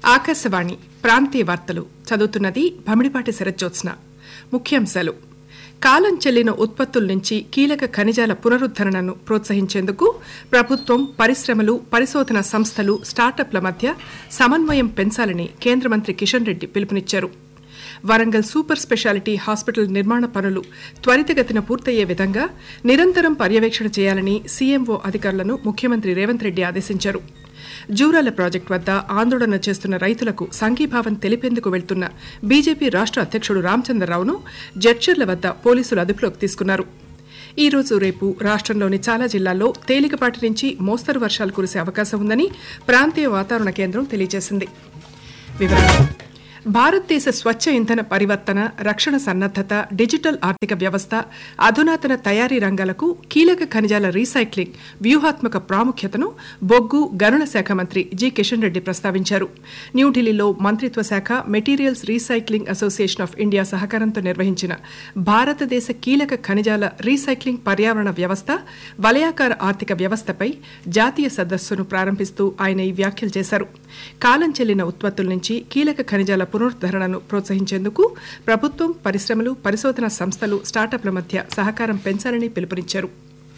ఆకాశవాణి ప్రాంతీయ వార్తలు చదువుతున్నది భమిడిపాటి శరజ్జోత్స్న ముఖ్యాంశాలు కాలం చెల్లిన ఉత్పత్తుల నుంచి కీలక ఖనిజాల పునరుద్దరణను ప్రోత్సహించేందుకు ప్రభుత్వం పరిశ్రమలు పరిశోధన సంస్థలు స్టార్టప్ల మధ్య సమన్వయం పెంచాలని కేంద్ర మంత్రి కిషన్ రెడ్డి పిలుపునిచ్చారు వరంగల్ సూపర్ స్పెషాలిటీ హాస్పిటల్ నిర్మాణ పనులు త్వరితగతిన పూర్తయ్యే విధంగా నిరంతరం పర్యవేక్షణ చేయాలని సీఎంఓ అధికారులను ముఖ్యమంత్రి రేవంత్ రెడ్డి ఆదేశించారు జూరాల ప్రాజెక్టు వద్ద ఆందోళన చేస్తున్న రైతులకు సంఘీభావం తెలిపేందుకు వెళ్తున్న బీజేపీ రాష్ట్ర అధ్యక్షుడు రామచంద్రరావును జడ్చర్ల వద్ద పోలీసులు అదుపులోకి తీసుకున్నారు ఈ రోజు రేపు రాష్ట్రంలోని చాలా జిల్లాల్లో తేలికపాటి నుంచి మోస్తరు వర్షాలు కురిసే అవకాశం ఉందని ప్రాంతీయ వాతావరణ కేంద్రం తెలియజేసింది వివరాలు భారతదేశ స్వచ్ఛ ఇంధన పరివర్తన రక్షణ సన్నద్దత డిజిటల్ ఆర్థిక వ్యవస్థ అధునాతన తయారీ రంగాలకు కీలక ఖనిజాల రీసైక్లింగ్ వ్యూహాత్మక ప్రాముఖ్యతను బొగ్గు గనుల శాఖ మంత్రి జి కిషన్ రెడ్డి ప్రస్తావించారు న్యూఢిల్లీలో మంత్రిత్వ శాఖ materials recycling association of India సహకారంతో నిర్వహించిన భారతదేశ కీలక ఖనిజాల రీసైక్లింగ్ పర్యావరణ వ్యవస్థ వలయాకార ఆర్థిక వ్యవస్థపై జాతీయ సదస్సును ప్రారంభిస్తూ ఆయన ఈ వ్యాఖ్యలు చేశారు కాలం చెల్లిన ఉత్పత్తుల నుంచి కీలక ఖనిజాల పునరుద్దరణను ప్రోత్సహించేందుకు ప్రభుత్వం పరిశ్రమలు పరిశోధన సంస్థలు స్టార్టప్ల మధ్య సహకారం పెంచాలని పిలుపునిచ్చారు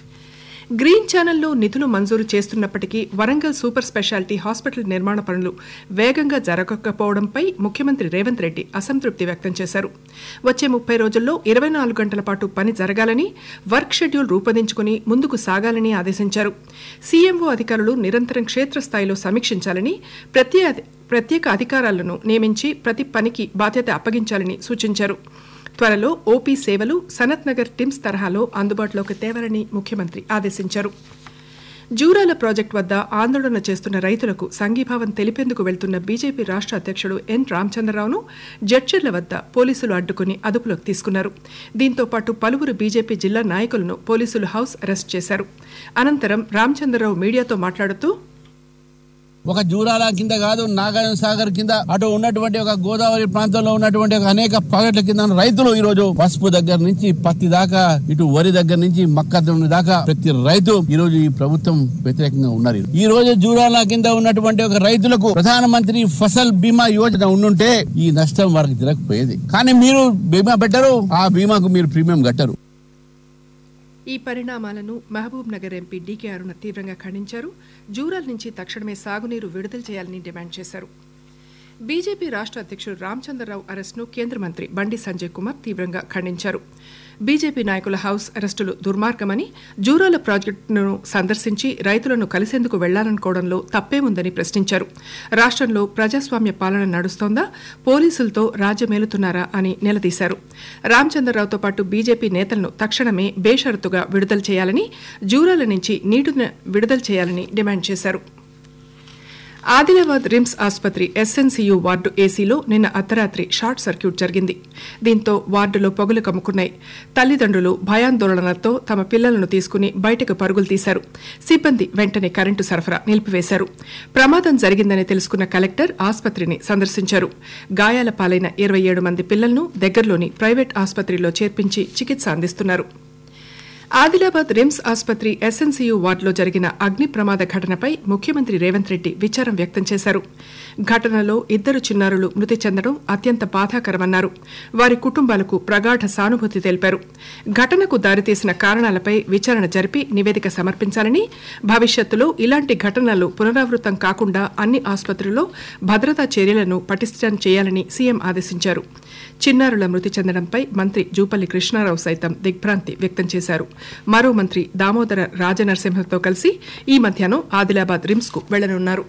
గ్రీన్ ఛానల్లో నిధులు మంజూరు చేస్తున్నప్పటికీ వరంగల్ సూపర్ స్పెషాలిటీ హాస్పిటల్ నిర్మాణ పనులు వేగంగా జరగకపోవడంపై ముఖ్యమంత్రి రేవంత్ రెడ్డి అసంతృప్తి వ్యక్తం చేశారు వచ్చే ముప్పై రోజుల్లో ఇరవై నాలుగు గంటల పాటు పని జరగాలని వర్క్ షెడ్యూల్ రూపొందించుకుని ముందుకు సాగాలని ఆదేశించారు సీఎంఓ అధికారులు నిరంతరం క్షేత్రస్థాయిలో సమీక్షించాలని ప్రత్యేక ప్రత్యేక అధికారాలను నియమించి ప్రతి పనికి బాధ్యత అప్పగించాలని సూచించారు త్వరలో ఓపీ సేవలు సనత్ నగర్ టిమ్స్ తరహాలో అందుబాటులోకి తేవాలని ముఖ్యమంత్రి ఆదేశించారు జూరాల ప్రాజెక్టు వద్ద ఆందోళన చేస్తున్న రైతులకు సంఘీభావం తెలిపేందుకు వెళ్తున్న బీజేపీ రాష్ట్ర అధ్యక్షుడు ఎన్ రామచంద్రరావును జడ్చర్ల వద్ద పోలీసులు అడ్డుకుని అదుపులోకి తీసుకున్నారు దీంతో పాటు పలువురు బీజేపీ జిల్లా నాయకులను పోలీసులు హౌస్ అరెస్ట్ చేశారు అనంతరం రామచంద్రరావు మీడియాతో మాట్లాడుతూ ఒక జూరాల కింద కాదు నాగార్జున సాగర్ కింద అటు ఉన్నటువంటి ఒక గోదావరి ప్రాంతంలో ఉన్నటువంటి ఒక అనేక ప్రాజెక్టుల కింద రైతులు ఈ రోజు పసుపు దగ్గర నుంచి పత్తి దాకా ఇటు వరి దగ్గర నుంచి మక్కదొన్న దాకా ప్రతి రైతు ఈ రోజు ఈ ప్రభుత్వం వ్యతిరేకంగా ఉన్నారు ఈ రోజు జూరాల కింద ఉన్నటువంటి ఒక రైతులకు ప్రధానమంత్రి ఫసల్ బీమా యోజన ఉండుంటే ఈ నష్టం వారికి జరగకపోయేది కానీ మీరు బీమా పెట్టరు ఆ బీమాకు మీరు ప్రీమియం కట్టరు ఈ పరిణామాలను Mahabubnagar MP DK Aruna తీవ్రంగా ఖండించారు జూరాల్ నుంచి తక్షణమే సాగునీరు విడుదల చేయాలని డిమాండ్ చేశారు బీజేపీ రాష్ట్ర అధ్యక్షుడు రామచంద్రరావు అరెస్టును కేంద్ర మంత్రి బండి సంజయ్ కుమార్ తీవ్రంగా ఖండించారు బీజేపీ నాయకుల హౌస్ అరెస్టులు దుర్మార్గమని జూరాల ప్రాజెక్టును సందర్శించి రైతులను కలిసేందుకు వెళ్లాలనుకోవడంలో తప్పేముందని ప్రశ్నించారు రాష్ట్రంలో ప్రజాస్వామ్య పాలన నడుస్తోందా పోలీసులతో రాజ్యమేలుతున్నారా అని నిలదీశారు రామచంద్రరావుతో పాటు బీజేపీ నేతలను తక్షణమే బేషరతుగా విడుదల చేయాలని జూరాల నుంచి నీటిని విడుదల చేయాలని డిమాండ్ చేశారు ఆదిలాబాద్ రిమ్స్ ఆసుపత్రి ఎస్ఎన్సీయూ వార్డు ఏసీలో నిన్న అర్ధరాత్రి షార్ట్ సర్క్యూట్ జరిగింది దీంతో వార్డులో పొగలు కమ్ముకున్నాయి తల్లిదండ్రులు భయాందోళనలతో తమ పిల్లలను తీసుకుని బయటకు పరుగులు తీశారు సిబ్బంది వెంటనే కరెంటు సరఫరా నిలిపివేశారు ప్రమాదం జరిగిందని తెలుసుకున్న కలెక్టర్ ఆసుపత్రిని సందర్శించారు గాయాల పాలైన ఇరవై ఏడు మంది పిల్లలను దగ్గరలోని ప్రైవేట్ ఆసుపత్రిలో చేర్పించి చికిత్స అందిస్తున్నారు ఆదిలాబాద్ రిమ్స్ ఆసుపత్రి ఎస్ఎన్సీయూ వార్డులో జరిగిన అగ్ని ప్రమాద ఘటనపై ముఖ్యమంత్రి రేవంత్ రెడ్డి విచారం వ్యక్తం చేశారు ఘటనలో ఇద్దరు చిన్నారులు మృతి చెందడం అత్యంత బాధాకరమన్నారు వారి కుటుంబాలకు ప్రగాఢ సానుభూతి తెలిపారు ఘటనకు దారితీసిన కారణాలపై విచారణ జరిపి నివేదిక సమర్పించాలని భవిష్యత్తులో ఇలాంటి ఘటనలు పునరావృతం కాకుండా అన్ని ఆసుపత్రుల్లో భద్రతా చర్యలను పటిష్టం చేయాలని సీఎం ఆదేశించారు చిన్నారుల మృతి చెందడంపై మంత్రి జూపల్లి కృష్ణారావు సైతం దిగ్భ్రాంతి వ్యక్తం చేశారు మరో మంత్రి దామోదర రాజనరసింహతో కలిసి ఈ మధ్యాహ్నం ఆదిలాబాద్ రిమ్స్ కు వెళ్లనున్నారు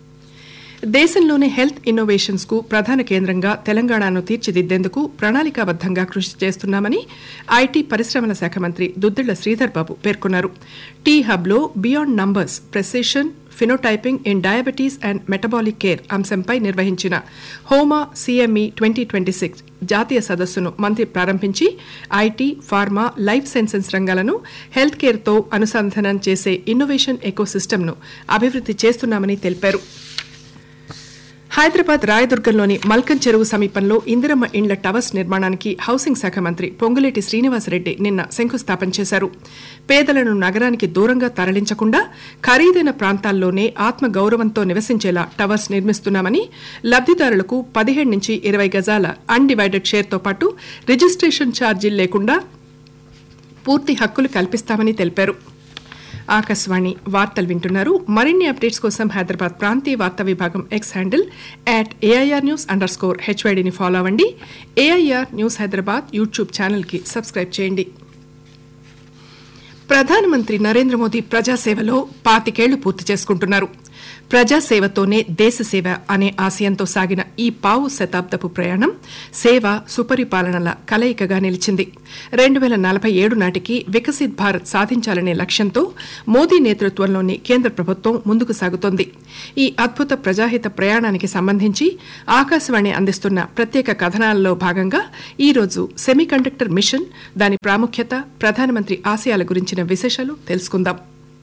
దేశంలోనే హెల్త్ ఇన్నోవేషన్స్ కు ప్రధాన కేంద్రంగా తెలంగాణను తీర్చిదిద్దేందుకు ప్రణాళికాబద్దంగా కృషి చేస్తున్నామని ఐటీ పరిశ్రమల శాఖ మంత్రి దుద్దిళ్ల శ్రీధర్ బాబు పేర్కొన్నారు టీ హబ్ లో beyond numbers precision phenotyping in diabetes and metabolic care అంశంపై నిర్వహించిన HOMA CME twenty twenty six జాతీయ సదస్సును మంత్రి ప్రారంభించి ఐటీ ఫార్మా లైఫ్ సైన్సెస్ రంగాలను హెల్త్ కేర్తో అనుసంధానం చేసే ఇన్నోవేషన్ ఎకోసిస్టమ్ను అభివృద్ది చేస్తున్నామని తెలిపారు హైదరాబాద్ రాయదుర్గంలోని మల్కన్ చెరువు సమీపంలో ఇందిరమ్మ ఇండ్ల టవర్స్ నిర్మాణానికి హౌసింగ్ శాఖ మంత్రి పొంగులేటి శ్రీనివాసరెడ్డి నిన్న శంకుస్థాపన చేశారు పేదలను నగరానికి దూరంగా తరలించకుండా ఖరీదైన ప్రాంతాల్లోనే ఆత్మ గౌరవంతో నివసించేలా టవర్స్ నిర్మిస్తున్నామని లబ్దిదారులకు పదిహేడు నుంచి ఇరవై గజాల అన్డివైడెడ్ షేర్తో పాటు రిజిస్ట్రేషన్ ఛార్జీలు లేకుండా పూర్తి హక్కులు కల్పిస్తామని తెలిపారు ఆకాశవాణి వార్తలు వింటున్నారు మరిన్ని అప్డేట్స్ కోసం హైదరాబాద్ ప్రాంతీయ వార్తా విభాగం X handle at AIR news under హెచ్వైడిని ఫాలో అవ్వండి ఏఐఆర్ న్యూస్ హైదరాబాద్ యూట్యూబ్ ఛానల్కి సబ్స్క్రైబ్ చేయండి ప్రధానమంత్రి నరేంద్ర మోదీ ప్రజాసేవలో పాతికేళ్లు పూర్తి చేసుకుంటున్నారు ప్రజాసేవతోనే దేశసేవ అనే ఆశయంతో సాగిన ఈ పావు శతాబ్దపు ప్రయాణం సేవ సుపరిపాలనల కలయికగా నిలిచింది రెండు వేల నలభై ఏడు నాటికి వికసిత్ భారత్ సాధించాలనే లక్ష్యంతో మోదీ నేతృత్వంలోని కేంద్ర ప్రభుత్వం ముందుకు సాగుతోంది ఈ అద్భుత ప్రజాహిత ప్రయాణానికి సంబంధించి ఆకాశవాణి అందిస్తున్న ప్రత్యేక కథనాలలో భాగంగా ఈ రోజు సెమీకండక్టర్ మిషన్ దాని ప్రాముఖ్యత ప్రధానమంత్రి ఆశయాల గురించిన విశేషాలు తెలుసుకుందాం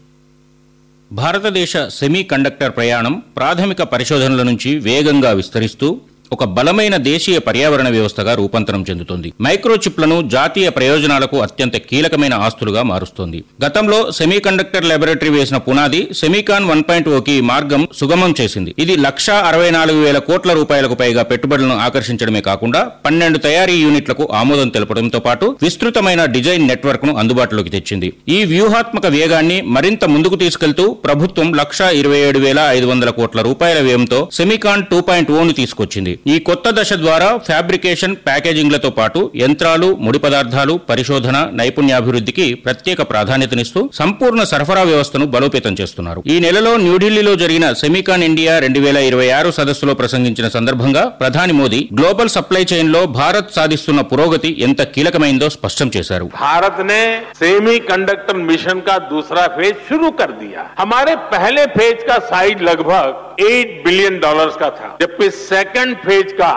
భారతదేశ సెమీ కండక్టర్ ప్రయాణం ప్రాథమిక పరిశోధనల నుంచి వేగంగా విస్తరిస్తూ ఒక బలమైన దేశీయ పర్యావరణ వ్యవస్థగా రూపాంతరం చెందుతోంది మైక్రోచిప్లను జాతీయ ప్రయోజనాలకు అత్యంత కీలకమైన ఆస్తులుగా మారుస్తోంది గతంలో సెమీ కండక్టర్ లాబొరేటరీ వేసిన పునాది సెమీకాన్ వన్ పాయింట్ ఓకి మార్గం సుగమం చేసింది ఇది లక్షా అరవై నాలుగు వేల కోట్ల రూపాయలకు పైగా పెట్టుబడులను ఆకర్షించడమే కాకుండా పన్నెండు తయారీ యూనిట్లకు ఆమోదం తెలపడంతో పాటు విస్తృతమైన డిజైన్ నెట్వర్క్ ను అందుబాటులోకి తెచ్చింది ఈ వ్యూహాత్మక వేగాన్ని మరింత ముందుకు తీసుకెళ్తూ ప్రభుత్వం లక్షా ఇరవై ఏడు వేల ఐదు వందల కోట్ల రూపాయల వ్యయంతో సెమీకాన్ టూ పాయింట్ ఓను తీసుకొచ్చింది ఈ కొత్త దశ ద్వారా ఫ్యాబ్రికేషన్ ప్యాకేజింగ్లతో పాటు యంత్రాలు ముడి పదార్థాలు పరిశోధన నైపుణ్యాభివృద్ధికి ప్రత్యేక ప్రాధాన్యతనిస్తూ సంపూర్ణ సరఫరా వ్యవస్థను బలోపేతం చేస్తున్నారు ఈ నెలలో న్యూఢిల్లీలో జరిగిన సెమీకాన్ ఇండియా రెండు వేల ఇరవై ఆరు సదస్సులో ప్రసంగించిన సందర్భంగా ప్రధాని మోదీ గ్లోబల్ సప్లై చైన్ లో భారత్ సాధిస్తున్న పురోగతి ఎంత కీలకమైందో స్పష్టం చేశారు भारत ने सेमी कंडक्टर मिशन का दूसरा फेज शुरू कर दिया हमारे पहले फेज का साइज लगभग 8 बिलियन डॉलर्स का था जबकि सेकंड फेज का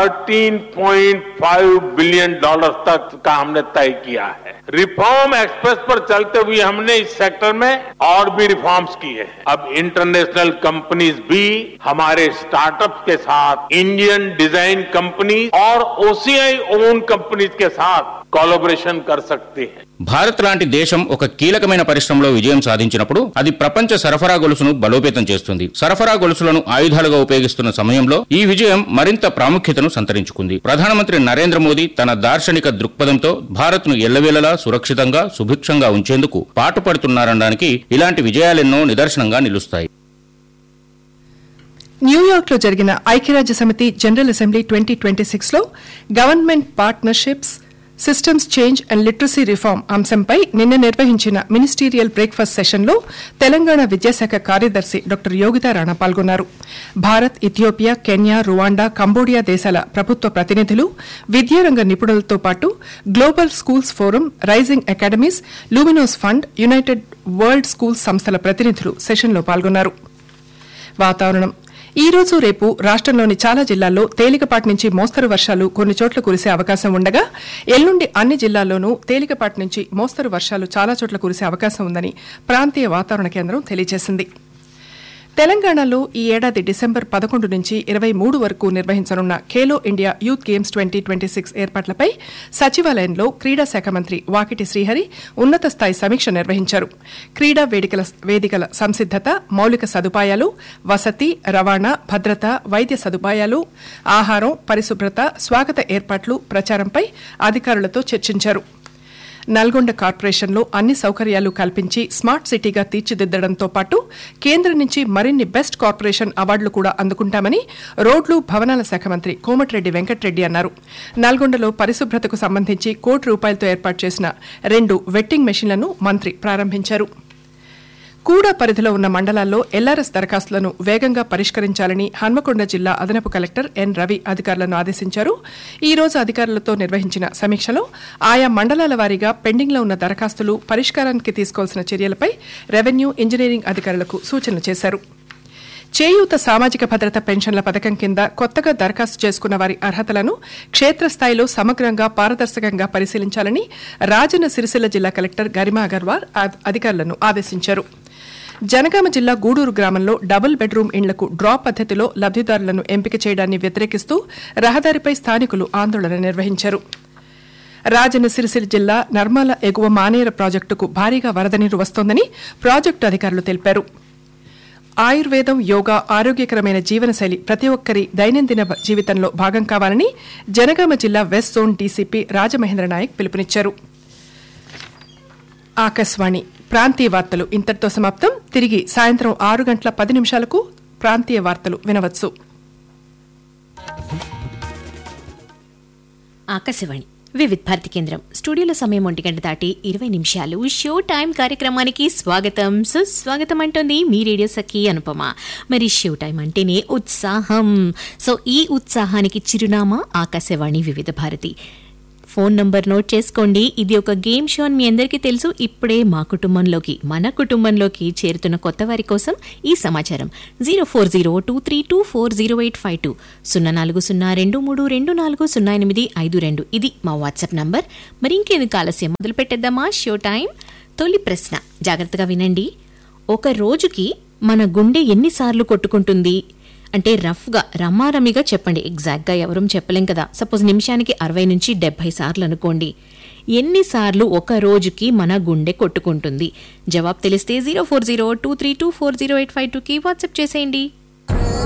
13.5 बिलियन डॉलर तक का हमने तय किया है रिफॉर्म एक्सप्रेस पर चलते हुए हमने इस सेक्टर में और भी रिफॉर्म्स किए हैं अब इंटरनेशनल कंपनीज भी हमारे स्टार्टअप के साथ इंडियन डिजाइन कंपनी और ओसीआई ओन कंपनीज के साथ कोलोब्रेशन कर सकते हैं భారత్ లాంటి దేశం ఒక కీలకమైన పరిశ్రమలో విజయం సాధించినప్పుడు అది ప్రపంచ సరఫరా గొలుసును బలోపేతం చేస్తుంది సరఫరా గొలుసులను ఆయుధాలుగా ఉపయోగిస్తున్న సమయంలో ఈ విజయం మరింత ప్రాముఖ్యతను సంతరించుకుంది ప్రధానమంత్రి నరేంద్ర మోదీ తన దార్శనిక దృక్పథంతో భారత్ ను ఎల్లవేళలా సురక్షితంగా సుభిక్షంగా ఉంచేందుకు పాటుపడుతున్నారనడానికి ఇలాంటి విజయాలెన్నో నిదర్శనంగా నిలుస్తాయి న్యూయార్క్ లో జరిగిన ఐక్యరాజ్య సమితి general assembly twenty twenty six లో government partnerships systems change and literacy reform అంశంపై నిన్న నిర్వహించిన మినిస్టీరియల్ బ్రేక్ఫాస్ట్ సెషన్లో తెలంగాణ విద్యాశాఖ కార్యదర్శి డాక్టర్ యోగితా రాణా పాల్గొన్నారు Bharat Ethiopia Kenya Rwanda Cambodia దేశాల ప్రభుత్వ ప్రతినిధులు విద్యారంగ నిపుణులతో పాటు Global Schools Forum Rising Academies Luminos Fund United World Schools సంస్థల ప్రతినిధులు సెషన్లో పాల్గొన్నారు వాతావరణం ఈ రోజు రేపు రాష్టంలోని చాలా జిల్లాల్లో తేలికపాటి నుంచి మోస్తరు వర్షాలు కొన్ని చోట్ల కురిసే అవకాశం ఉండగా ఎల్లుండి అన్ని జిల్లాల్లోనూ తేలికపాటి నుంచి మోస్తరు వర్షాలు చాలా చోట్ల కురిసే అవకాశం ఉందని ప్రాంతీయ వాతావరణ కేంద్రం తెలియజేసింది తెలంగాణలో ఈ ఏడాది డిసెంబర్ పదకొండు నుంచి ఇరవై మూడు వరకు నిర్వహించనున్న Khelo India Youth Games twenty twenty six ఏర్పాట్లపై సచివాలయంలో క్రీడా శాఖ మంత్రి వాకిటి శ్రీహరి ఉన్నత స్థాయి సమీక్ష నిర్వహించారు క్రీడా వేదికల వేదికల సంసిద్దత మౌలిక సదుపాయాలు వసతి రవాణా భద్రత వైద్య సదుపాయాలు ఆహారం పరిశుభ్రత స్వాగత ఏర్పాట్లు ప్రచారంపై అధికారులతో చర్చించారు నల్గొండ కార్పొరేషన్లో అన్ని సౌకర్యాలు కల్పించి స్మార్ట్ సిటీగా తీర్చిదిద్దడంతో పాటు కేంద్రం నుంచి మరిన్ని బెస్ట్ కార్పొరేషన్ అవార్డులు కూడా అందుకుంటామని రోడ్లు భవనాల శాఖ మంత్రి కోమటిరెడ్డి వెంకటరెడ్డి అన్నారు నల్గొండలో పరిశుభ్రతకు సంబంధించి కోటి రూపాయలతో ఏర్పాటు చేసిన రెండు వెట్టింగ్ మెషిన్లను మంత్రి ప్రారంభించారు కూడా పరిధిలో ఉన్న మండలాల్లో ఎల్ఆర్ఎస్ దరఖాస్తులను వేగంగా పరిష్కరించాలని హన్మకొండ జిల్లా అదనపు కలెక్టర్ ఎన్ రవి అధికారులను ఆదేశించారు ఈ రోజు అధికారులతో నిర్వహించిన సమీక్షలో ఆయా మండలాల వారీగా పెండింగ్లో ఉన్న దరఖాస్తులు పరిష్కారానికి తీసుకోవాల్సిన చర్యలపై రెవెన్యూ ఇంజనీరింగ్ అధికారులకు సూచనలు చేశారు చేయూత సామాజిక భద్రత పెన్షన్ల పథకం కింద కొత్తగా దరఖాస్తు చేసుకున్న వారి అర్హతలను క్షేత్రస్థాయిలో సమగ్రంగా పారదర్శకంగా పరిశీలించాలని రాజన్న సిరిసిల్ల జిల్లా కలెక్టర్ గరిమా అగర్వాల్ అధికారులను ఆదేశించారు జనగామ జిల్లా గూడూరు గ్రామంలో డబుల్ బెడ్రూమ్ ఇండ్లకు డ్రా పద్దతిలో లబ్దిదారులను ఎంపిక చేయడాన్ని వ్యతిరేకిస్తూ రహదారిపై స్థానికులు ఆందోళన నిర్వహించారు రాజన్న సిరిసిరి జిల్లా నర్మల ఎగువ మానేర ప్రాజెక్టుకు భారీగా వరద నీరు వస్తోందని ప్రాజెక్టు అధికారులు తెలిపారు ఆయుర్వేదం యోగా ఆరోగ్యకరమైన జీవనశైలి ప్రతి ఒక్కరి దైనందిన బ- జీవితంలో భాగం కావాలని జనగామ జిల్లా west zone DCP Rajamahendra Nayak పిలుపునిచ్చారు ఆకాశవాణి ప్రాంతీయ వార్తలు ఇంతటితో సమాప్తం తిరిగి సాయంత్రం ఆరు గంటల పది నిమిషాలకు ప్రాంతీయ వార్తలు వినవచ్చు ఆకాశవాణి వివిధ్ భారతి కేంద్రం స్టూడియోలో సమయం ఒంటి గంట దాటి ఇరవై నిమిషాలు షో టైం కార్యక్రమానికి స్వాగతం సుస్వాగతం అంటోంది మీ రేడియో సఖి అనుపమ మరి షో టైం అంటేనే ఉత్సాహం సో ఈ ఉత్సాహానికి చిరునామా ఆకాశవాణి వివిధ భారతి ఫోన్ నంబర్ నోట్ చేసుకోండి ఇది ఒక గేమ్ షో అని మీ అందరికీ తెలుసు ఇప్పుడే మా కుటుంబంలోకి మన కుటుంబంలోకి చేరుతున్న కొత్త వారి కోసం ఈ సమాచారం zero four zero two three two four zero eight five two సున్నా నాలుగు సున్నా రెండు మూడు రెండు నాలుగు సున్నా ఎనిమిది ఐదు రెండు ఇది మా వాట్సాప్ నంబర్ మరి ఇంకేందుకు ఆలస్యం మొదలు పెట్టేద్దామా షో టైం తొలి ప్రశ్న జాగ్రత్తగా వినండి ఒక రోజుకి మన గుండె ఎన్నిసార్లు కొట్టుకుంటుంది అంటే రఫ్గా రమారమిగా చెప్పండి ఎగ్జాక్ట్గా ఎవరూ చెప్పలేం కదా సపోజ్ నిమిషానికి అరవై నుంచి డెబ్బై సార్లు అనుకోండి ఎన్నిసార్లు ఒక రోజుకి మన గుండె కొట్టుకుంటుంది జవాబు తెలిస్తే zero four zero two three two four zero eight five టూకి వాట్సాప్ చేసేయండి